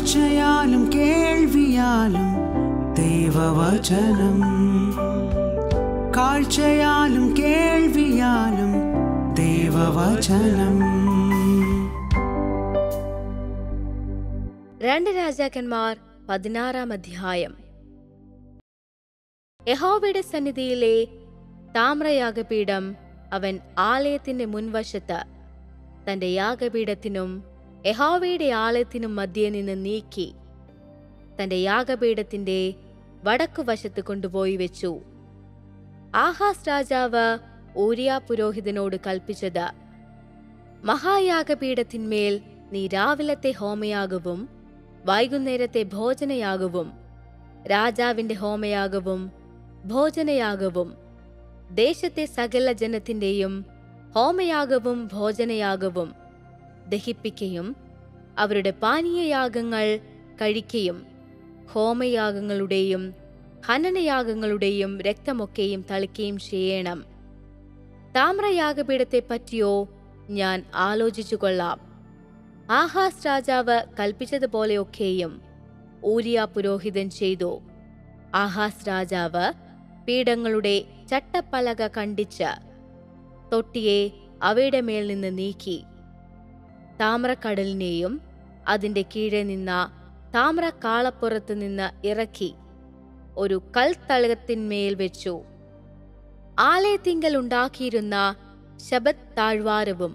കാഴ്ചയാലും കേൾവിയാലും ദൈവവചനം കാഴ്ചയാലും കേൾവിയാലും ദൈവവചനം രണ്ട് രാജാക്കന്മാർ പതിനാറാം അധ്യായം യഹോവയുടെ സന്നിധിയിലെ താമ്രയാഗപീഠം അവൻ ആലയത്തിന്റെ മുൻവശത്ത് തന്റെ യാഗപീഠത്തിനും യഹോവയുടെ ആലയത്തിനും മധ്യേ നിന്ന് നീക്കി തന്റെ യാഗപീഠത്തിന്റെ വടക്കുവശത്ത് കൊണ്ടുപോയി വെച്ചു ആഹാസ് രാജാവ് ഊരിയ പുരോഹിതനോട് കൽപ്പിച്ചത് മഹായാഗപീഠത്തിന്മേൽ നീ രാവിലത്തെ ഹോമയാഗവും വൈകുന്നേരത്തെ ഭോജനയാഗവും രാജാവിന്റെ ഹോമയാഗവും ഭോജനയാഗവും ദേശത്തെ സകല ജനത്തിന്റെയും ഹോമയാഗവും ഭോജനയാഗവും ദഹിപ്പിക്കുകയും അവരുടെ പാനീയയാഗങ്ങൾ കഴിക്കുകയും ഹോമയാഗങ്ങളുടെയും ഹനനയാഗങ്ങളുടെയും രക്തമൊക്കെയും തളിക്കുകയും ചെയ്യണം താമ്രയാഗപീഠത്തെ പറ്റിയോ ഞാൻ ആലോചിച്ചു കൊള്ളാം ആഹാസ് രാജാവ് കൽപ്പിച്ചതുപോലെയൊക്കെയും ഊരിയ പുരോഹിതൻ ചെയ്തു ആഹാസ് രാജാവ് പീഠങ്ങളുടെ ചട്ടപ്പലക കണ്ടിച്ച് തൊട്ടിയെ അവയുടെ മേൽ നിന്ന് നീക്കി താമ്രക്കടലിനെയും അതിന്റെ കീഴെ നിന്ന താമ്ര കാളപ്പുറത്ത് നിന്ന് ഇറക്കി ഒരു കൽത്തളകത്തിന്മേൽ വെച്ചു ആലയത്തിങ്കൽ ഉണ്ടാക്കിയിരുന്ന ശബത് താഴ്വാരവും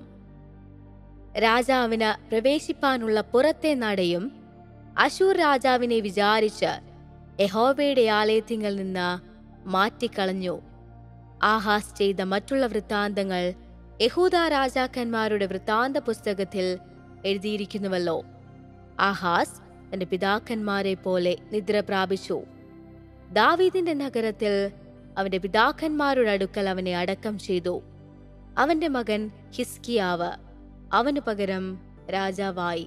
രാജാവിന് പ്രവേശിപ്പാനുള്ള പുറത്തെ നടയും അശൂർ രാജാവിനെ വിചാരിച്ച് യഹോവയുടെ ആലയത്തിങ്കൽ നിന്ന് മാറ്റിക്കളഞ്ഞു ആഹാസ് ചെയ്ത മറ്റുള്ള വൃത്താന്തങ്ങൾ യഹൂദ രാജാക്കന്മാരുടെ വൃത്താന്ത പുസ്തകത്തിൽ എഴുതിയിരിക്കുന്നുവല്ലോ ആഹാസ് തന്റെ പിതാക്കന്മാരെ പോലെ നിദ്ര പ്രാപിച്ചു ദാവീദിന്റെ നഗരത്തിൽ അവന്റെ പിതാക്കന്മാരുടെ അടുക്കൽ അവനെ അടക്കം ചെയ്തു അവന്റെ മകൻ ഹിസ്കിയാവ് അവനു പകരം രാജാവായി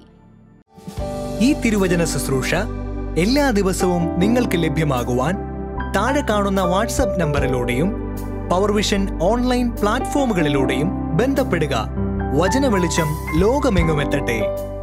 ഈ തിരുവചന ശുശ്രൂഷ എല്ലാ ദിവസവും നിങ്ങൾക്ക് ലഭ്യമാകുവാൻ താഴെ കാണുന്ന വാട്സപ്പ് നമ്പറിലൂടെയും പവർവിഷൻ ഓൺലൈൻ പ്ലാറ്റ്ഫോമുകളിലൂടെയും ബന്ധപ്പെടുക വചന വെളിച്ചം ലോകമെങ്ങുമെത്തട്ടെ